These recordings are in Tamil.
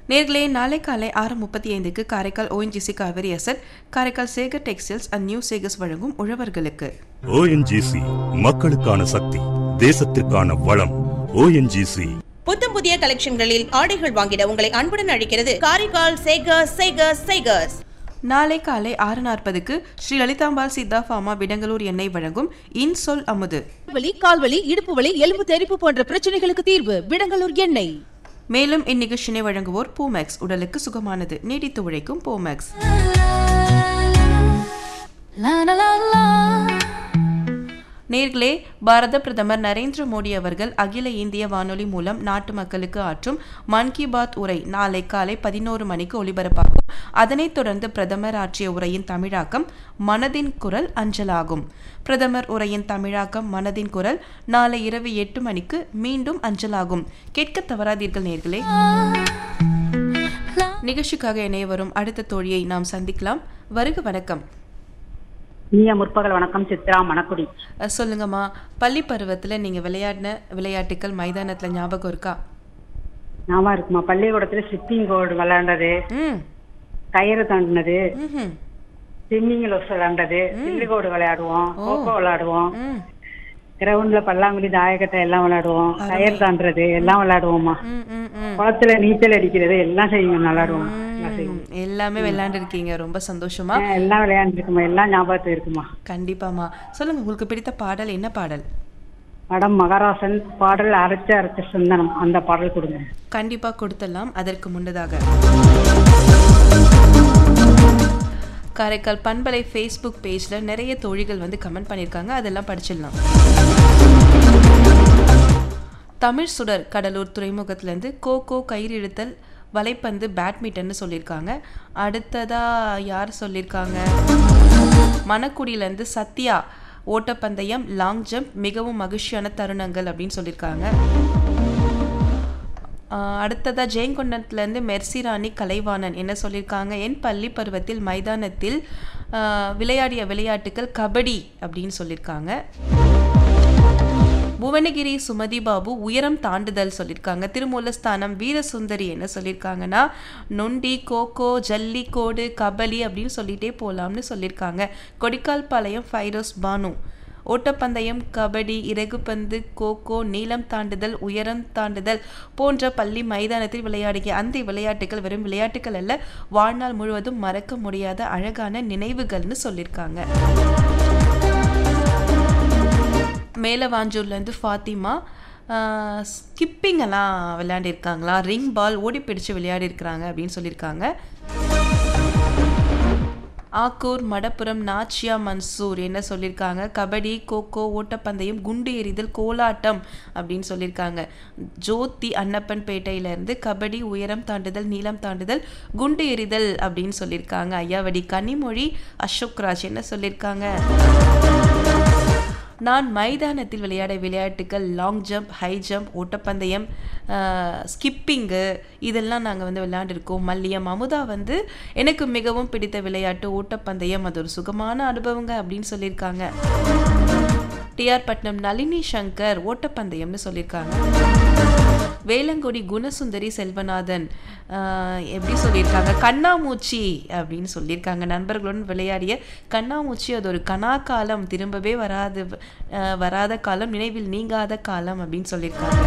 நேர்களே நாளை காலை ஆறு முப்பத்தி ஐந்துக்கு Karaikal ONGC Kaveri asset Karaikal Sekar textiles and new Sekars வழங்கும் உழவர்களுக்கு ஓஎன்ஜிசி மக்களுக்கான சக்தி தேசத்திற்கான வளம் ஓஎன்ஜிசி புத்தம் புதிய கலெக்ஷன்களில் ஆடைகள் வாங்கிட உங்களை அன்புடன் அழைக்கிறது காரைக்கால் சேகர்ஸ் சேகர்ஸ் சேகர்ஸ் நாளை காலை ஆறு நாற்பதுக்கு ஸ்ரீ லலிதாம்பாள் சித்தா ஃபார்மா விடங்கலூர் எண்ணெய் வழங்கும் இன்சொல் அமுது வலி கால்வலி இடுப்பு வலி எலும்பு தெறிப்பு போன்ற பிரச்சனைகளுக்கு தீர்வு விடங்கலூர் எண்ணெய் மேலும் இந்நிகழ்ச்சினை வழங்குவோர் பூமேக்ஸ் உடலுக்கு சுகமானது நீடித்து உழைக்கும் பூமேக்ஸ் நேர்களே பாரத பிரதமர் நரேந்திர மோடி அவர்கள் அகில இந்திய வானொலி மூலம் நாட்டு மக்களுக்கு ஆற்றும் மன் கி பாத் உரை நாளை காலை பதினோரு மணிக்கு ஒலிபரப்பாகும் அதனைத் தொடர்ந்து பிரதமர் ஆற்றிய உரையின் தமிழாக்கம் மனதின் குரல் அஞ்சலாகும் பிரதமர் உரையின் தமிழாக்கம் மனதின் குரல் நாளை இரவு எட்டு மணிக்கு மீண்டும் அஞ்சலாகும் கேட்க தவறாதீர்கள் நேர்களே நிகழ்ச்சிக்காக இணைய வரும் அடுத்த தோழியை நாம் சந்திக்கலாம் வருக வணக்கம் இனிய முற்பகல் வணக்கம் சித்ரா மணக்குடி அஹ் சொல்லுங்கம்மா பள்ளி பருவத்தில் நீங்கள் விளையாடின விளையாட்டுக்கள் மைதானத்தில் ஞாபகம் இருக்கா ஞாபகம் இருக்குமா பள்ளிக்கூடத்துல ஸ்லிப்பிங் போர்டு விளையாண்டது ம் கயிறு தாண்டினது ம்ஹும். ஸ்விம்மிங் விளையாண்டது சில்லுகோடு விளையாடுவோம் கோகோ விளையாடுவோம் ம் கிரவுண்ட்ல பல்லாங்குழி தாயக்கட்டை எல்லாம் விளையாடுவோம் கயிறு தாண்டுறது எல்லாம் விளையாடுவோம்மா ம் ம் ம் குளத்துல நீச்சல் அடிக்கிறது எல்லாம் செய்வோம் விளையாடுவோம் எல்லாம் செய்வோம். ம், எல்லாமே விளையாண்டுருக்கீங்க ரொம்ப சந்தோஷமா ஆ, எல்லாம் விளையாண்டுருக்குமா எல்லாம் ஞாபகத்துக்கு இருக்குமா கண்டிப்பாம்மா சொல்லுங்க உங்களுக்கு பிடித்த பாடல் என்ன பாடல் படம் மகராசன் பாடல் அரைச்ச அரைச்ச சந்தனம் அந்த பாடல் கொடுங்க கண்டிப்பா கொடுத்துடலாம் அதற்கு முன்னதாக காரைக்கால் பண்பலை ஃபேஸ்புக் பேஜ்ல நிறைய தோழிகள் வந்து கமெண்ட் பண்ணியிருக்காங்க அதெல்லாம் படிச்சிடலாம் தமிழ் சுடர் கடலூர் துறைமுகத்திலேருந்து கோகோ கயிறு இழுத்தல் வலைப்பந்து பேட்மிண்டன்னு சொல்லியிருக்காங்க அடுத்ததா யார் சொல்லியிருக்காங்க மணக்குடியிலேருந்து சத்யா ஓட்டப்பந்தயம் லாங் ஜம்ப் மிகவும் மகிழ்ச்சியான தருணங்கள் அப்படின்னு சொல்லியிருக்காங்க ஆஹ் அடுத்ததா ஜெயங்கொண்டத்துலேருந்து மெர்சி ராணி கலைவாணன் என்ன சொல்லியிருக்காங்க என் பள்ளி பருவத்தில் மைதானத்தில் ஆஹ் விளையாடிய விளையாட்டுகள் கபடி அப்படின்னு சொல்லியிருக்காங்க புவனகிரி சுமதி பாபு உயரம் தாண்டுதல் சொல்லியிருக்காங்க திருமூலஸ்தானம் வீரசுந்தரி என்ன சொல்லியிருக்காங்கன்னா நொண்டி கோகோ ஜல்லிக்கோடு கபலி அப்படின்னு சொல்லிட்டே போகலாம்னு சொல்லியிருக்காங்க கொடிக்கால் பாளையம் ஃபைரோஸ் பானு ஓட்டப்பந்தயம் கபடி இறகுப்பந்து கோகோ நீளம் தாண்டுதல் உயரம் தாண்டுதல் போன்ற பள்ளி மைதானத்தில் விளையாடிய அந்த விளையாட்டுகள் வெறும் விளையாட்டுகள் அல்ல வாழ்நாள் முழுவதும் மறக்க முடியாத அழகான நினைவுகள்னு சொல்லியிருக்காங்க மேலவாஞ்சூர்லேருந்து ஃபாத்திமா ஸ்கிப்பிங் எல்லாம் விளையாடிருக்காங்களா ரிங் பால் ஓடி பிடிச்சு விளையாடிருக்கிறாங்க அப்படின்னு சொல்லியிருக்காங்க ஆக்கூர் மடப்புரம் நாச்சியா மன்சூர் என்ன சொல்லியிருக்காங்க கபடி கோகோ ஓட்டப்பந்தயம் குண்டு எறிதல் கோலாட்டம் அப்படின்னு சொல்லியிருக்காங்க ஜோதி அன்னப்பன் பேட்டையிலேருந்து கபடி உயரம் தாண்டுதல் நீளம் தாண்டுதல் குண்டு எறிதல் அப்படின்னு சொல்லியிருக்காங்க ஐயாவடி கனிமொழி அசோக் ராஜ் என்ன சொல்லியிருக்காங்க நான் மைதானத்தில் விளையாட விளையாட்டுகள் லாங் ஜம்ப் ஹை ஜம்ப் ஓட்டப்பந்தயம் ஸ்கிப்பிங்கு இதெல்லாம் நாங்கள் வந்து விளையாண்டுருக்கோம் மல்லியம் அமுதா வந்து எனக்கு மிகவும் பிடித்த விளையாட்டு ஓட்டப்பந்தயம் அது ஒரு சுகமான அனுபவங்க அப்படின்னு சொல்லியிருக்காங்க டிஆர் பட்னம் நளினி சங்கர் ஓட்டப்பந்தயம்னு சொல்லியிருக்காங்க வேலங்குடி குணசுந்தரி செல்வநாதன் ஆஹ், எப்படி சொல்லியிருக்காங்க கண்ணாமூச்சி அப்படின்னு சொல்லியிருக்காங்க நண்பர்களுடன் விளையாடிய கண்ணாமூச்சி அது ஒரு கனாக்காலம் திரும்பவே வராது ஆஹ், வராத காலம் நினைவில் நீங்காத காலம் அப்படின்னு சொல்லியிருக்காங்க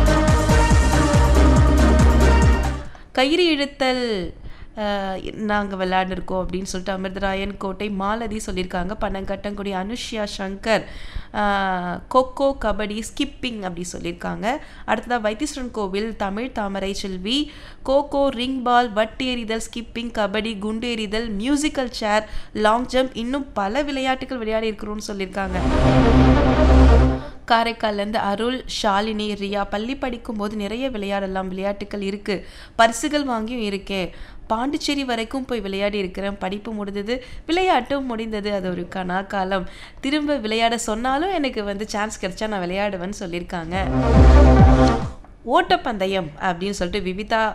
கயிறு இழுத்தல் நாங்கள் விளையாண்டுருக்கோம் அப்படின்னு சொல்லிட்டு அமிர்தராயன் கோட்டை மாலதி சொல்லியிருக்காங்க பனங்கட்டங்குடி அனுஷ்யா சங்கர் ஆஹ், கொக்கோ கபடி ஸ்கிப்பிங் அப்படி சொல்லியிருக்காங்க அடுத்ததாக வைத்தீஸ்வரன் கோவில் தமிழ் தாமரை செல்வி கோகோ ரிங் பால் வட்டு எறிதல் ஸ்கிப்பிங் கபடி குண்டு எறிதல் மியூசிக்கல் சேர் லாங் ஜம்ப் இன்னும் பல விளையாட்டுகள் விளையாடி இருக்கிறோம்னு சொல்லியிருக்காங்க காரைக்கால்லேருந்து அருள் ஷாலினி ரியா பள்ளி படிக்கும்போது நிறைய விளையாடலாம் விளையாட்டுகள் இருக்குது பரிசுகள் வாங்கியும் இருக்கேன் பாண்டிச்சேரி வரைக்கும் போய் விளையாடி இருக்கிறேன் படிப்பு முடிந்தது விளையாட்டும் முடிந்தது அது ஒரு கனா காலம் திரும்ப விளையாட சொன்னாலும் எனக்கு வந்து சான்ஸ் கிடைச்சா நான் விளையாடுவேன்னு சொல்லியிருக்காங்க ஓட்டப்பந்தயம் அப்படின்னு சொல்லிட்டு விவிதா